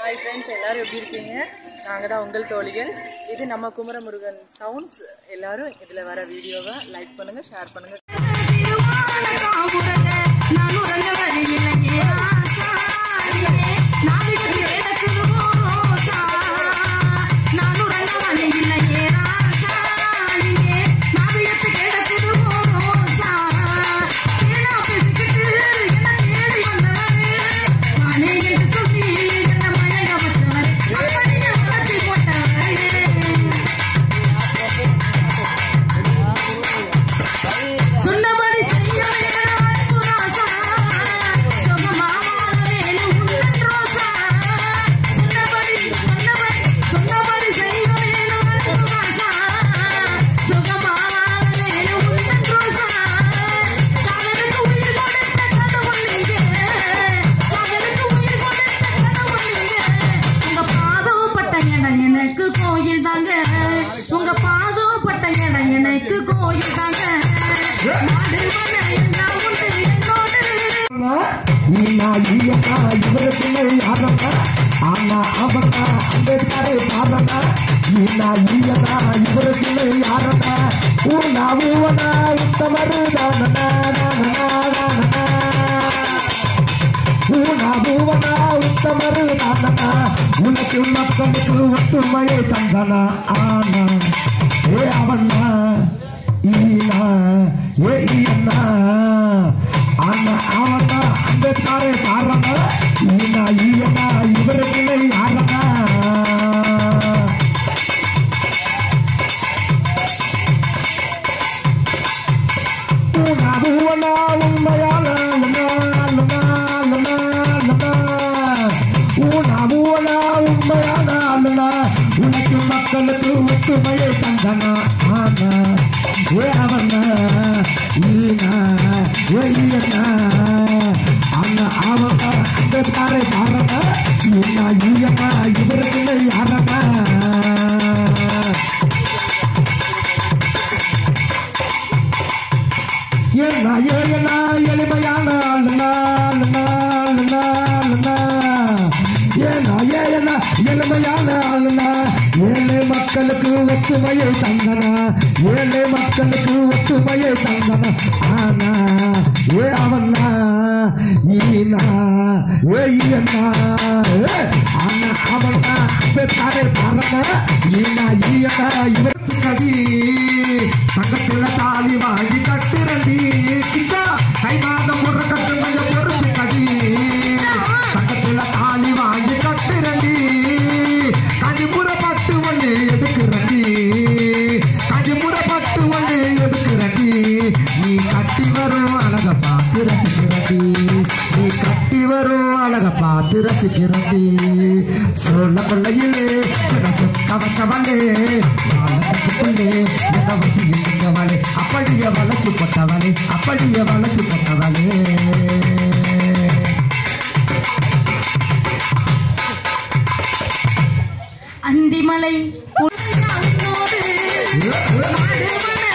Hi friends எல்லாரும் எப்படி இருக்கீங்க நாங்கள் தான் உங்கள் தோழிகள் இது நம்ம குமரமுருகன் சவுண்ட்ஸ் எல்லாரும் இதில் வர வீடியோவை லைக் பண்ணுங்கள் ஷேர் பண்ணுங்கள் சொன்னபடி செய்ய ரோசா சொகமாவான வேலு உந்தன் ரோசா சொன்னபடி சொன்னபடி சொன்னபடி செய்ய வேலு ரோசா சொகமாவான வேலு உந்தன் ரோசா காதலுக்கு உயிர் கொடுத்த கடவுள் நீங்க காதலுக்கு உயிர் கொடுத்த கடவுள் நீங்க உங்க பாதம் பட்ட இடம் எனக்கு கோயில் தாங்க உங்க பாதம் பட்ட இடம் எனக்கு கோயில் தாங்க நாடு மன எல்லாம் உண்டு என்னோடு நீனா ஈயக்கா இவருக்குமே யாரக்கா ஆனா அவக்கா அம்பேத்கரை பாரக்கா நீனா ஈயக்கா இவருக்குமே யாரக்கா ஊனா ஊவனா உத்தமரு தானனா தானனா ஊனா ஊவனா உத்தமரு தானனா உனக்கு மக்களுக்கு ஒற்றுமையை தந்தனா ஆனா ஏ அவனா ஈனா ஏ ஈயனா அண்ணா அவனா அம்பேத்கரை பாருங்க ஈனா ஈயனா இவருக்குள்ளே யாரனா உணவுவனா உண்மையான உணவுவனா உண்மையான உனக்கு மக்களுக்கு ஒற்றுமையை தந்தனா ஆனா ஏ அவனா ஈனா ஏ ஈயனா அண்ணா அவனா அம்பேத்கரை பாருங்க ஈனா ஈயனா இவருக்குள்ளே யாரனா ஏன்னா ஏன்னா எளிமையான ஆளுனா, ஆளுனா, ஆளுனா, ஆளுனா. ஏன்னா ஏன்னா எளிமையான ஆளுனா ஏழை மக்களுக்கு ஒற்றுமையை தந்தனா ஏழை மக்களுக்கு ஒற்றுமையை தந்தனா ஆனா ஏ அவனா ஈனா ஏ ஈயனா ஏ, ஆனா அவனா பெற்றாரை பாருங்க ஈனா ஈயனா இவருக்கு கடி தங்கத்துல தாலி வாங்கி கட்டுறடி கிட்டா கை மாதம் ஒரு கட்டு கொஞ்சம் பொறுத்து கடி தங்கத்துல தாலி வாங்கி கட்டுறடி கஞ்சிபுர பட்டு ஒண்ணு எடுக்கிறடி கஞ்சிபுர பட்டு ஒண்ணு எடுக்கிறடி நீ கட்டி வரும் அழக பார்த்து ரசிக்கிறடி நீ கட்டி வரும் அழக பார்த்து ரசிக்கிறடி சொல்ல கொள்ளையிலே கவச்சவளே கட்டுக்குள்ளே என்ன வசி இருந்தவளே அப்படியே வளர்ச்சி போட்டவளே அப்படியே வளர்ச்சி போட்டவளே அந்திமலை உன்னோடு நாடு மன